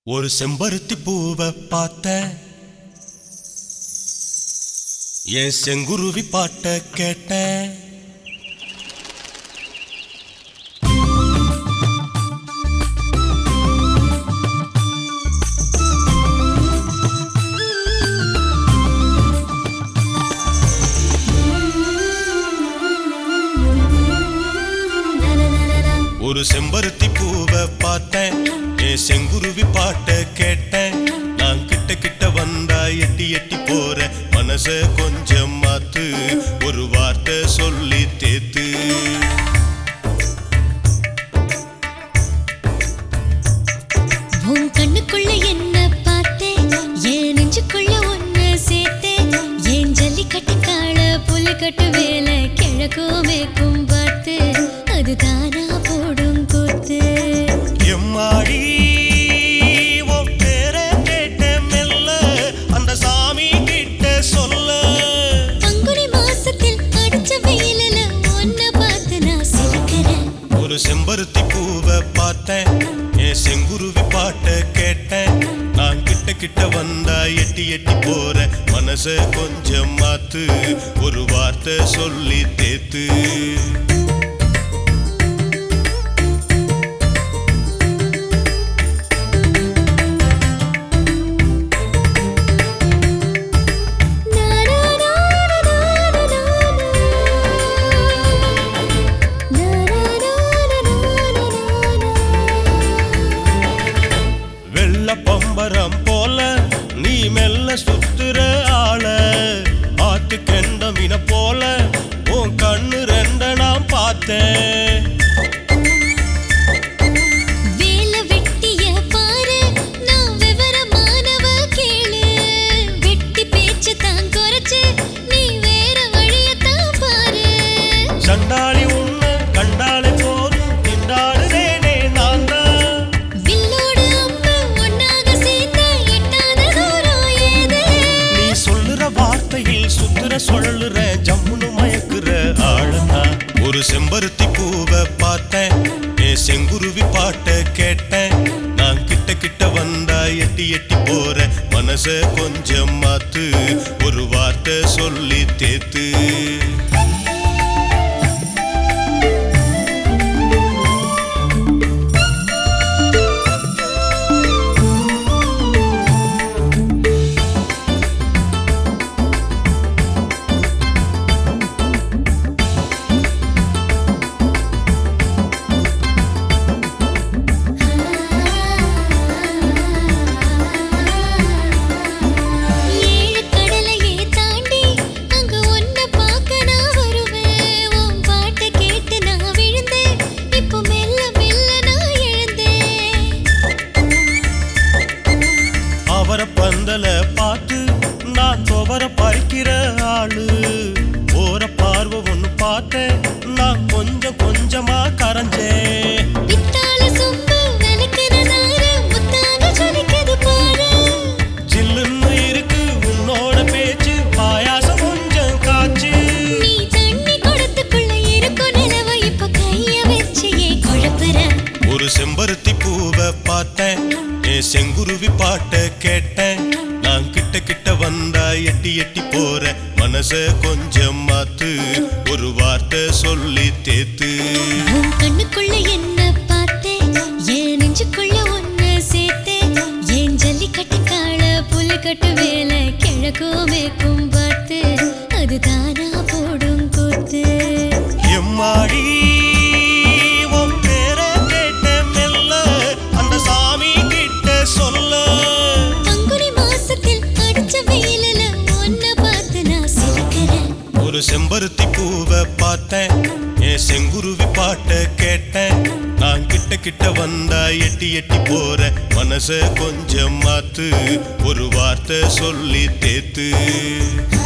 ஒரு செம்பருத்தி பூவை பார்த்தேன் என் செங்குருவி பாட்ட கேட்டேன் ஒரு செம்பருத்தி பூவை பார்த்தேன் என் செங்குருவி பாட்ட கேட்டேன் நான் கிட்ட கிட்ட வந்தா எட்டி எட்டி போற மனச கொஞ்சம் மாத்து ஒரு வார்த்தை சொல்லி தேத்து உன் கண்ணுக்குள்ள என்ன பார்த்தேன் என் நெஞ்சுக்குள்ள ஒன்னு சேர்த்தேன் என் ஜல்லிக்கட்டு கால புலிக்கட்டு வேலை கிழக்கும் மேற்கும் பார்த்து அது தானா போடும் கூத்து எம்மாடி உன் பேரை கேட்டேன் மெல்ல அந்த சாமி கிட்ட சொல்ல பங்குனி மாசத்தில் அடிச்ச வெயிலில் ஒன்ன பார்த்து நான் சிரிக்கிறேன் ஒரு செம்பருத்தி பூவை பார்த்தேன் என் செங்குருவி பாட்ட கேட்டேன் நான் கிட்ட கிட்ட வந்தா எட்டி எட்டி போற மனச கொஞ்சம் மாத்து ஒரு வார்த்தை சொல்லி தேத்து நானா நானா நானா நானா நானா நானா வெள்ள பம்பரம் போல நீ மெல்ல சுத்துற ஆள ஆத்து கெண்டமின போல உன் கண்ணு ரெண்ட நான் பார்த்தேன் வேல வெட்டிய பாரு நான் விவரமானவ கேளு வெட்டி பேச்சு தான் குறைச்சு நீ வேற வழிய தான் பாரு சண்டாளி உன்ன கண்டாலே போதும் திண்டாடுறேனே நான் தான் வில்லோடு அம்பு ஒன்னாக சேர்ந்த எட்டாத தூரம் ஏது நீ சொல்லுற வார்த்தையில் சுத்துற சொல்லுற ஜம்முன்னு மயக்குற ஆளுதான் ஒரு செம்பருத்தி பூவை பார்த்தேன் என் செங்குருவி பாட்ட கேட்டேன் நான் கிட்ட கிட்ட வந்தா எட்டி எட்டி போற மனச கொஞ்சம் மாத்து ஒரு வார்த்தை சொல்லி தேத்து ஏழு கடலையே தாண்டி அங்க ஒன்ன பார்க்க நான் வருவேன் உன் பாட்டை கேட்டு நான் விழுந்தேன் இப்போ மெல்ல மெல்ல நான் எழுந்தேன் அவர பந்தல பார்த்து நான் துவர பறிக்கிற ஆளு போற பார்வை ஒண்ணு பார்த்தேன் நான் கொஞ்சம் கொஞ்சமா கரைஞ்சேன் பித்தாள சொம்பு விளக்குற நாரு முத்தாக ஜொலிக்குது பாரு ஜில்லுன்னு இருக்கு உன்னோட பேச்சு பாயாசம் கொஞ்சம் காச்சு நீ தண்ணி குடத்துக்குள்ள இருக்கும் நிலவ இப்ப கைய வச்சு ஏன் குழப்புற ஒரு செம்பருத்தி பூவை பார்த்தேன் என் செங்குருவி பாட்ட கேட்டேன் நான் கிட்ட கிட்ட வந்தா எட்டி எட்டி போற மனச கொஞ்சம் மாத்து ஒரு வார்த்தை சொல்லி தேத்து உன் கண்ணுக்குள்ள என்ன பார்த்தேன் என் நெஞ்சுக்குள்ள ஒன்னு சேர்த்தேன் என் ஜல்லிக்கட்டு கால புலிக்கட்டு வேலை கிழக்கும் மேற்கும் பார்த்து அது தானா போடும் கூத்து எம்மாடி உன் பேரை கேட்டேன் மெல்ல அந்த சாமி கிட்ட சொல்ல பங்குனி மாசத்தில் அடிச்ச வெயிலில் ஒன்ன பார்த்து நான் சிரிக்கிறேன் ஒரு செம்பருத்தி பூவை பார்த்தேன் என் செங்குருவி பாட்ட கேட்டேன் நான் கிட்ட கிட்ட வந்தா எட்டி எட்டி போற மனச கொஞ்சம் மாத்து ஒரு வார்த்தை சொல்லி தேத்து